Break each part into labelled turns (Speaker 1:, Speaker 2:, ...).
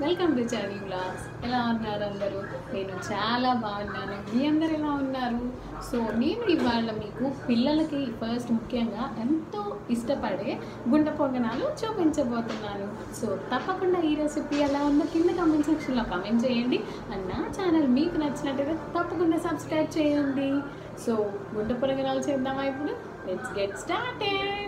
Speaker 1: welcome to Chari blogs ఎలా ఉన్నారు అందరూ నేను చాలా బాగున్నాను మీ అందరు ఎలా ఉన్నారు సో నేను ఇవాళ మీకు పిల్లలకి ఫస్ట్ ముఖ్యంగా ఎంతో ఇష్టపడే గుంట పొంగనాలు చూపించబోతున్నాను సో తప్పకుండా ఈ రెసిపీ ఎలా ఉందో కింద కామెంట్ సెక్షన్లో కామెంట్ చేయండి అండ్ నా ఛానల్ మీకు నచ్చినట్టుగా తప్పకుండా సబ్స్క్రైబ్ చేయండి సో గుంట పొంగనాలు చేద్దామా ఇప్పుడు లెట్స్ గెట్ స్టార్టెడ్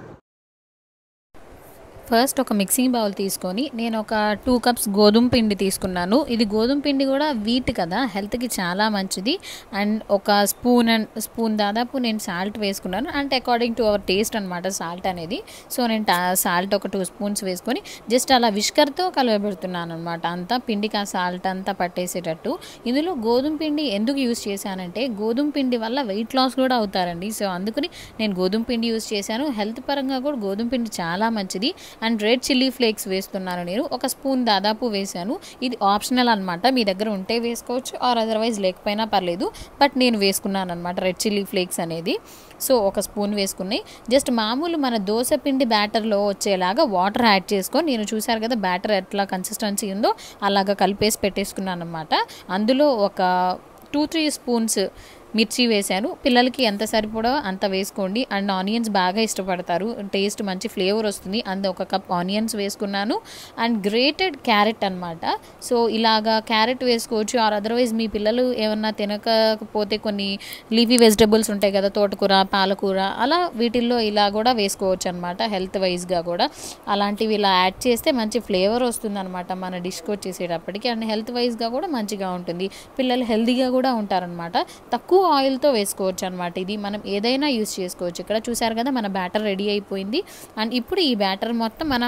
Speaker 2: ఫస్ట్ ఒక మిక్సింగ్ బౌల్ తీసుకొని నేను ఒక టూ కప్స్ గోధుమ పిండి తీసుకున్నాను ఇది గోధుమ పిండి కూడా వీట్ కదా హెల్త్కి చాలా మంచిది అండ్ ఒక స్పూన్ అండ్ స్పూన్ దాదాపు నేను సాల్ట్ వేసుకున్నాను అంటే అకార్డింగ్ టు అవర్ టేస్ట్ అనమాట సాల్ట్ అనేది సో నేను సాల్ట్ ఒక టూ స్పూన్స్ వేసుకొని జస్ట్ అలా విష్కర్తో కలవబెడుతున్నాను అనమాట అంతా పిండికి ఆ సాల్ట్ అంతా పట్టేసేటట్టు ఇందులో గోధుమ పిండి ఎందుకు యూస్ చేశానంటే గోధుమ పిండి వల్ల వెయిట్ లాస్ కూడా అవుతారండి సో అందుకని నేను గోధుమ పిండి యూస్ చేశాను హెల్త్ పరంగా కూడా గోధుమ పిండి చాలా మంచిది అండ్ రెడ్ చిల్లీ ఫ్లేక్స్ వేస్తున్నాను నేను ఒక స్పూన్ దాదాపు వేశాను ఇది ఆప్షనల్ అనమాట మీ దగ్గర ఉంటే వేసుకోవచ్చు ఆర్ అదర్వైజ్ లేకపోయినా పర్లేదు బట్ నేను వేసుకున్నాను అనమాట రెడ్ చిల్లీ ఫ్లేక్స్ అనేది సో ఒక స్పూన్ వేసుకున్నాయి జస్ట్ మామూలు మన దోశ పిండి బ్యాటర్లో వచ్చేలాగా వాటర్ యాడ్ చేసుకొని నేను చూశారు కదా బ్యాటర్ ఎట్లా కన్సిస్టెన్సీ ఉందో అలాగా కలిపేసి పెట్టేసుకున్నాను అనమాట అందులో ఒక టూ త్రీ స్పూన్స్ మిర్చి వేశాను పిల్లలకి ఎంత సరిపడో అంత వేసుకోండి అండ్ ఆనియన్స్ బాగా ఇష్టపడతారు టేస్ట్ మంచి ఫ్లేవర్ వస్తుంది అండ్ ఒక కప్ ఆనియన్స్ వేసుకున్నాను అండ్ గ్రేటెడ్ క్యారెట్ అనమాట సో ఇలాగా క్యారెట్ వేసుకోవచ్చు ఆర్ అదర్వైజ్ మీ పిల్లలు ఏమన్నా తినకపోతే కొన్ని లీఫీ వెజిటబుల్స్ ఉంటాయి కదా తోటకూర పాలకూర అలా వీటిల్లో ఇలా కూడా వేసుకోవచ్చు అనమాట హెల్త్ వైజ్గా కూడా అలాంటివి ఇలా యాడ్ చేస్తే మంచి ఫ్లేవర్ వస్తుంది అనమాట మన డిష్కి వచ్చేసేటప్పటికి అండ్ హెల్త్ వైజ్గా కూడా మంచిగా ఉంటుంది పిల్లలు హెల్తీగా కూడా ఉంటారనమాట తక్కువ ఆయిల్తో వేసుకోవచ్చు అనమాట ఇది మనం ఏదైనా యూస్ చేసుకోవచ్చు ఇక్కడ చూసారు కదా మన బ్యాటర్ రెడీ అయిపోయింది అండ్ ఇప్పుడు ఈ బ్యాటర్ మొత్తం మన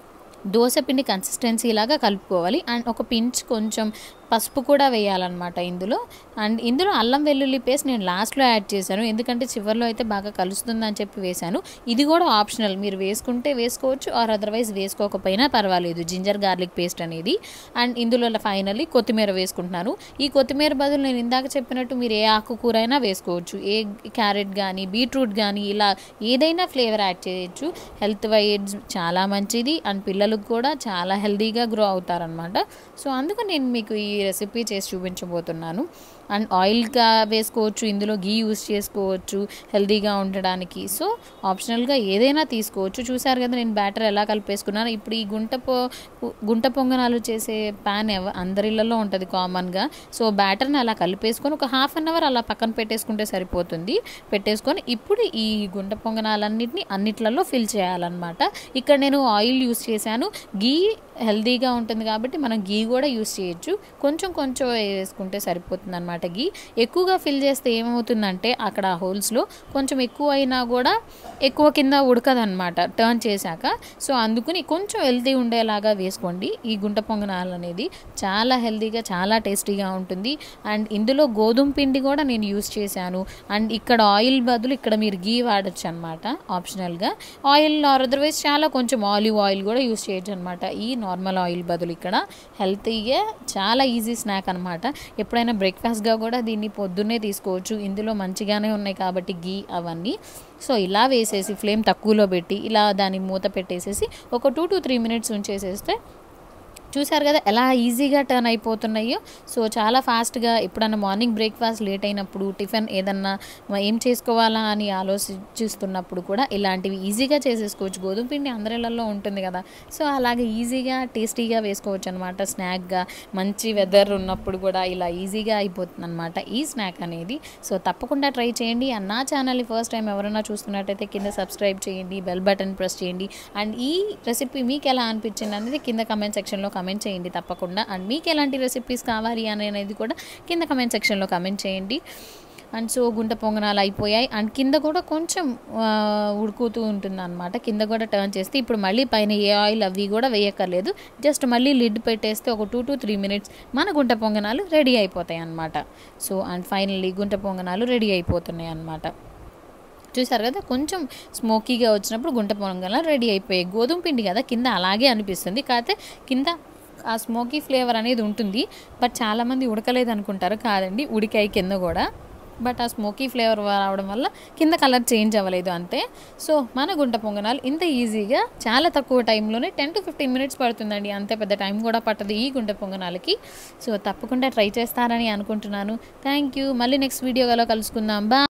Speaker 2: దోశ పిండి కన్సిస్టెన్సీ లాగా కలుపుకోవాలి అండ్ ఒక పించ్ కొంచెం పసుపు కూడా వేయాలన్నమాట ఇందులో అండ్ ఇందులో అల్లం వెల్లుల్లి పేస్ట్ నేను లాస్ట్లో యాడ్ చేశాను ఎందుకంటే చివరిలో అయితే బాగా కలుస్తుందని చెప్పి వేశాను ఇది కూడా ఆప్షనల్ మీరు వేసుకుంటే వేసుకోవచ్చు ఆర్ అదర్వైజ్ వేసుకోకపోయినా పర్వాలేదు జింజర్ గార్లిక్ పేస్ట్ అనేది అండ్ ఇందులో ఫైనల్లీ కొత్తిమీర వేసుకుంటున్నాను ఈ కొత్తిమీర బదులు నేను ఇందాక చెప్పినట్టు మీరు ఏ ఆకుకూర అయినా వేసుకోవచ్చు ఏ క్యారెట్ కానీ బీట్రూట్ కానీ ఇలా ఏదైనా ఫ్లేవర్ యాడ్ చేయొచ్చు హెల్త్ వైజ్ చాలా మంచిది అండ్ పిల్లలకు కూడా చాలా హెల్తీగా గ్రో అవుతారనమాట సో అందుకు నేను మీకు ఈ రెసిపీ చేసి చూపించబోతున్నాను అండ్ ఆయిల్గా వేసుకోవచ్చు ఇందులో గీ యూస్ చేసుకోవచ్చు హెల్తీగా ఉండడానికి సో ఆప్షనల్గా ఏదైనా తీసుకోవచ్చు చూసారు కదా నేను బ్యాటర్ ఎలా కలిపేసుకున్నాను ఇప్పుడు ఈ గుంట పొ గుంట పొంగనాలు చేసే ప్యాన్ ఎవ అందరిళ్ళలో ఉంటుంది కామన్గా సో బ్యాటర్ని అలా కలిపేసుకొని ఒక హాఫ్ అన్ అవర్ అలా పక్కన పెట్టేసుకుంటే సరిపోతుంది పెట్టేసుకొని ఇప్పుడు ఈ గుంట పొంగనాలన్నింటినీ అన్నిట్లలో ఫిల్ చేయాలన్నమాట ఇక్కడ నేను ఆయిల్ యూస్ చేశాను గీ హెల్తీగా ఉంటుంది కాబట్టి మనం గీ కూడా యూస్ చేయొచ్చు కొంచెం కొంచెం వేసుకుంటే సరిపోతుంది అనమాట గీ ఎక్కువగా ఫిల్ చేస్తే ఏమవుతుందంటే అక్కడ హోల్స్లో కొంచెం ఎక్కువ అయినా కూడా ఎక్కువ కింద ఉడకదనమాట టర్న్ చేశాక సో అందుకుని కొంచెం హెల్తీ ఉండేలాగా వేసుకోండి ఈ గుంట పొంగనాలు అనేది చాలా హెల్తీగా చాలా టేస్టీగా ఉంటుంది అండ్ ఇందులో గోధుమ పిండి కూడా నేను యూస్ చేశాను అండ్ ఇక్కడ ఆయిల్ బదులు ఇక్కడ మీరు గీ వాడచ్చు అనమాట ఆప్షనల్గా ఆయిల్ ఆర్ అదర్వైజ్ చాలా కొంచెం ఆలివ్ ఆయిల్ కూడా యూస్ చేయొచ్చు అనమాట ఈ నార్మల్ ఆయిల్ బదులు ఇక్కడ హెల్తీగా చాలా ఈజీ స్నాక్ అనమాట ఎప్పుడైనా బ్రేక్ఫాస్ట్గా కూడా దీన్ని పొద్దున్నే తీసుకోవచ్చు ఇందులో మంచిగానే ఉన్నాయి కాబట్టి గీ అవన్నీ సో ఇలా వేసేసి ఫ్లేమ్ తక్కువలో పెట్టి ఇలా దాన్ని మూత పెట్టేసేసి ఒక టూ టు త్రీ మినిట్స్ ఉంచేసేస్తే చూసారు కదా ఎలా ఈజీగా టర్న్ అయిపోతున్నాయో సో చాలా ఫాస్ట్గా ఎప్పుడన్నా మార్నింగ్ బ్రేక్ఫాస్ట్ లేట్ అయినప్పుడు టిఫిన్ ఏదన్నా ఏం చేసుకోవాలా అని ఆలోచిస్తున్నప్పుడు కూడా ఇలాంటివి ఈజీగా చేసేసుకోవచ్చు గోధుమ పిండి అందరిలలో ఉంటుంది కదా సో అలాగే ఈజీగా టేస్టీగా వేసుకోవచ్చు అనమాట స్నాక్గా మంచి వెదర్ ఉన్నప్పుడు కూడా ఇలా ఈజీగా అయిపోతుంది అనమాట ఈ స్నాక్ అనేది సో తప్పకుండా ట్రై చేయండి అండ్ నా ఛానల్ని ఫస్ట్ టైం ఎవరైనా చూస్తున్నట్టయితే కింద సబ్స్క్రైబ్ చేయండి బెల్ బటన్ ప్రెస్ చేయండి అండ్ ఈ రెసిపీ మీకు ఎలా అనిపించింది అనేది కింద కమెంట్ సెక్షన్లో కమెంట్ చేయండి తప్పకుండా అండ్ మీకు ఎలాంటి రెసిపీస్ కావాలి అని అనేది కూడా కింద కమెంట్ సెక్షన్లో కమెంట్ చేయండి అండ్ సో గుంట పొంగనాలు అయిపోయాయి అండ్ కింద కూడా కొంచెం ఉడుకుతూ ఉంటుంది అనమాట కింద కూడా టర్న్ చేస్తే ఇప్పుడు మళ్ళీ పైన ఏ ఆయిల్ అవి కూడా వేయక్కర్లేదు జస్ట్ మళ్ళీ లిడ్ పెట్టేస్తే ఒక టూ టు త్రీ మినిట్స్ మన గుంట పొంగనాలు రెడీ అయిపోతాయి అనమాట సో అండ్ ఫైనల్లీ గుంట పొంగనాలు రెడీ అయిపోతున్నాయి అనమాట చూసారు కదా కొంచెం స్మోకీగా వచ్చినప్పుడు గుంట పొంగల రెడీ అయిపోయాయి గోధుమ పిండి కదా కింద అలాగే అనిపిస్తుంది కాకపోతే కింద ఆ స్మోకీ ఫ్లేవర్ అనేది ఉంటుంది బట్ చాలామంది ఉడకలేదు అనుకుంటారు కాదండి ఉడికాయి కింద కూడా బట్ ఆ స్మోకీ ఫ్లేవర్ రావడం వల్ల కింద కలర్ చేంజ్ అవ్వలేదు అంతే సో మన గుంట పొంగనాలు ఇంత ఈజీగా చాలా తక్కువ టైంలోనే టెన్ టు ఫిఫ్టీన్ మినిట్స్ పడుతుందండి అంతే పెద్ద టైం కూడా పట్టదు ఈ గుంట పొంగనాలకి సో తప్పకుండా ట్రై చేస్తారని అనుకుంటున్నాను థ్యాంక్ యూ మళ్ళీ నెక్స్ట్ వీడియోలో కలుసుకుందాం బా